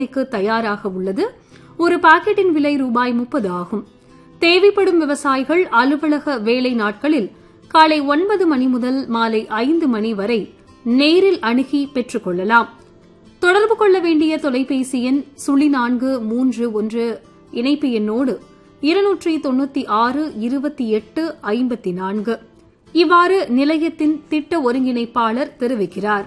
விற்பனைக்கு தயாராக உள்ளது ஒரு பாக்கெட்டின் விலை ரூபாய் முப்பது ஆகும் தேவைப்படும் விவசாயிகள் அலுவலக வேலை நாட்களில் காலை ஒன்பது மணி முதல் மாலை ஐந்து மணி வரை நேரில் அணுகி பெற்றுக் கொள்ளலாம் தொடர்பு கொள்ள வேண்டிய தொலைபேசி எண் சுழி நான்கு மூன்று ஒன்று இணைப்பு எண்ணோடு இருநூற்றி தொண்ணூத்தி ஆறு இருபத்தி எட்டு ஐம்பத்தி நான்கு இவ்வாறு நிலையத்தின் திட்ட ஒருங்கிணைப்பாளர் தெரிவிக்கிறார்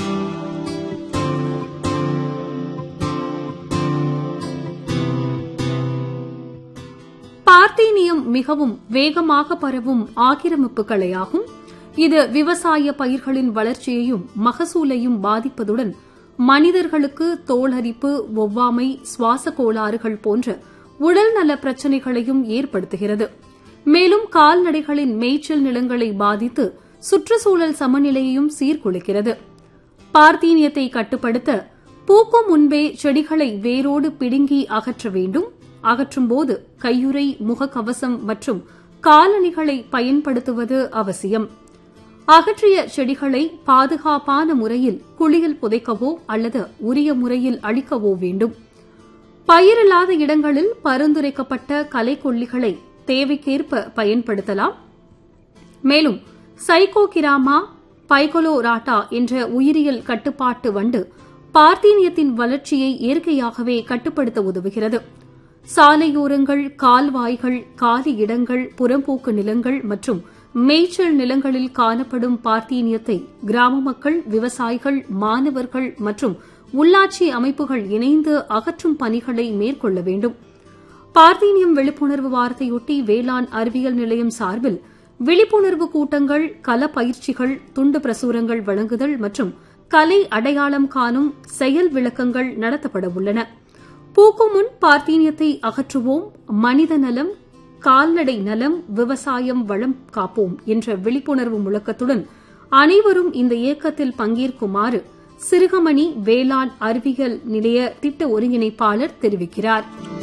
பார்த்தீனியம் மிகவும் வேகமாக பரவும் ஆக்கிரமிப்பு கலையாகும் இது விவசாய பயிர்களின் வளர்ச்சியையும் மகசூலையும் பாதிப்பதுடன் மனிதர்களுக்கு தோலரிப்பு ஒவ்வாமை சுவாச கோளாறுகள் போன்ற உடல்நல பிரச்சினைகளையும் ஏற்படுத்துகிறது மேலும் கால்நடைகளின் மேய்ச்சல் நிலங்களை பாதித்து சுற்றுச்சூழல் சமநிலையையும் சீர்குலைக்கிறது பார்த்தீனியத்தை கட்டுப்படுத்த பூக்கும் முன்பே செடிகளை வேரோடு பிடுங்கி அகற்ற வேண்டும் அகற்றும்போது கையுறை முகக்கவசம் மற்றும் காலணிகளை பயன்படுத்துவது அவசியம் அகற்றிய செடிகளை பாதுகாப்பான முறையில் குளியல் புதைக்கவோ அல்லது உரிய முறையில் அழிக்கவோ வேண்டும் பயிரில்லாத இடங்களில் பரிந்துரைக்கப்பட்ட கலைக்கொல்லிகளை தேவைக்கேற்ப பயன்படுத்தலாம் மேலும் சைகோகிராமா பைகோலோராட்டா என்ற உயிரியல் கட்டுப்பாட்டு வண்டு பார்த்தீனியத்தின் வளர்ச்சியை இயற்கையாகவே கட்டுப்படுத்த உதவுகிறது சாலையோரங்கள் கால்வாய்கள் காலி இடங்கள் புறம்போக்கு நிலங்கள் மற்றும் மேய்ச்சல் நிலங்களில் காணப்படும் பார்த்தீனியத்தை கிராம மக்கள் விவசாயிகள் மாணவர்கள் மற்றும் உள்ளாட்சி அமைப்புகள் இணைந்து அகற்றும் பணிகளை மேற்கொள்ள வேண்டும் பார்த்தீனியம் விழிப்புணர்வு வாரத்தையொட்டி வேளாண் அறிவியல் நிலையம் சார்பில் விழிப்புணர்வு கூட்டங்கள் கள பயிற்சிகள் துண்டு பிரசுரங்கள் வழங்குதல் மற்றும் கலை அடையாளம் காணும் செயல் விளக்கங்கள் நடத்தப்பட உள்ளன பூக்கும் முன் பார்த்தீனியத்தை அகற்றுவோம் மனித நலம் கால்நடை நலம் விவசாயம் வளம் காப்போம் என்ற விழிப்புணர்வு முழக்கத்துடன் அனைவரும் இந்த இயக்கத்தில் பங்கேற்குமாறு சிறுகமணி வேளாண் அறிவியல் நிலைய திட்ட ஒருங்கிணைப்பாளர் தெரிவிக்கிறாா்